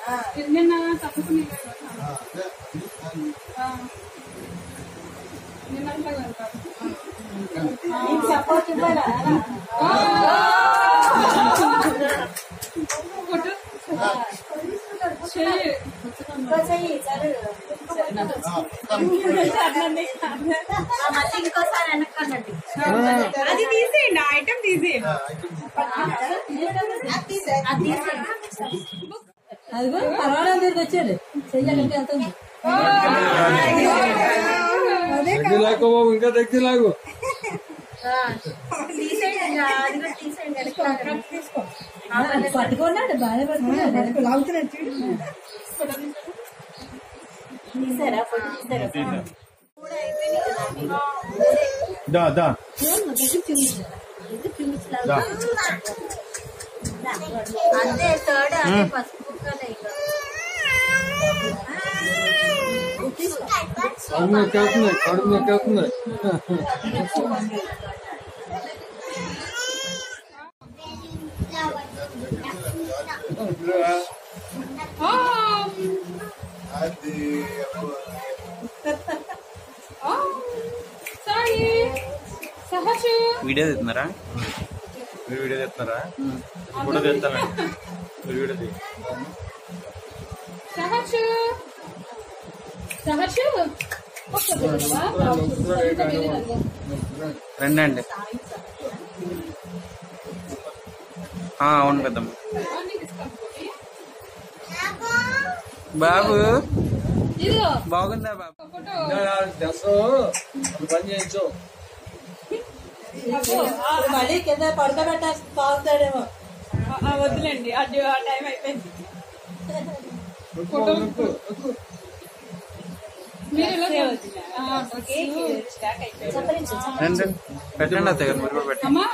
నిన్న తప్పకుండా నిన్న అట్లా కాదు. నీకు సపోర్ట్ ఇవ్వాలా ఫోటో చెయ్యి చెయ్యి సరే మళ్ళీ ఇంకోసారి వెనక్కనండి అది తీసేయండి ఆ ఐటమ్ తీసేయండి అదిగో పర్వాలేదు దగ్గరికి వచ్చాడు చెయ్యగలిగి వెళ్తుంది దగ్గర లాక్కో బాబు ఇంకా దగ్గర లాగు తీసేయండి అది కూడా తీసేయండి తీసుకో పట్టుకున్నాడు బాగా పట్టుకున్నాడు లాగుతున్నాడు చూడు తీసారా ఫోటో తీసారా కూడా అయిపోయినాయి కదా మీకు. దా దా చూడు, ఇది చూపించు. ఇది చూపించు. దా. అంతే థర్డ్ అదే పసుపు కుక్కలే ఇక కడుపు నొక్కేస్తుంది కడుపు నొక్కేస్తుంది సారీ సహజు వీడియో తీస్తున్నారా మీరు వీడియో తెస్తున్నారా ఫోటో తెస్తానండి మీరు వీడియో తీ సహజు సహజు రండి అండి ఆ, అవును పెద్దమ్మ బాబు ఇదిగో బాగుందా బాబు ఫోటో డ్రెస్ పని చేయించు మళ్ళీ కింద పడుకోబెట్టేసి బాగుతాడేమో వద్దులేండి అది ఆ టైం అయిపోయింది నొక్కు, నొక్కు, నొక్కు. మీరు ఇలా ఆ, కేక్ స్టాక్ అయిపోయింది రండి రండి. పెట్టండి అత్తయ్య గారు మీరు కూడా పెట్టండి అమ్మా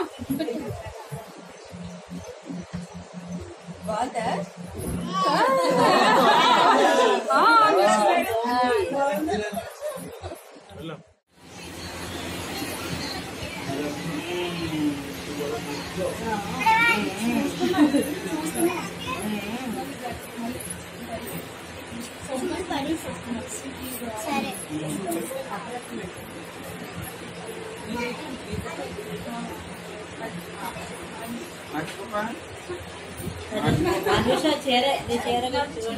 అనుష చీర నీ చీరగా చూడ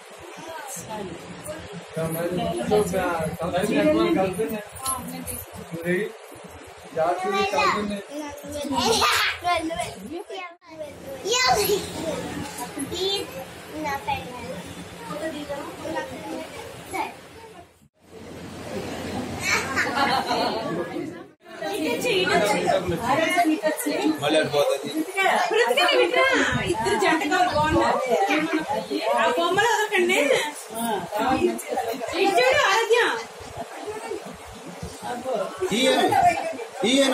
మరి కొంచెం కలిసి నెట్వర్క్ కలిసింది. ఇది జాతీయ కలిసింది. మళ్ళీ అడిపోతుంది ఇద్దరు జంటగా బాగున్నారు ఆ బొమ్మలు వదకండి ఇచ్చాడు ఆరాధ్య ఈయను ఈయను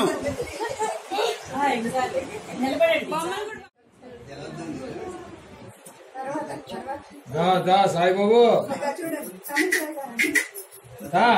దా దా సాయిబాబు దా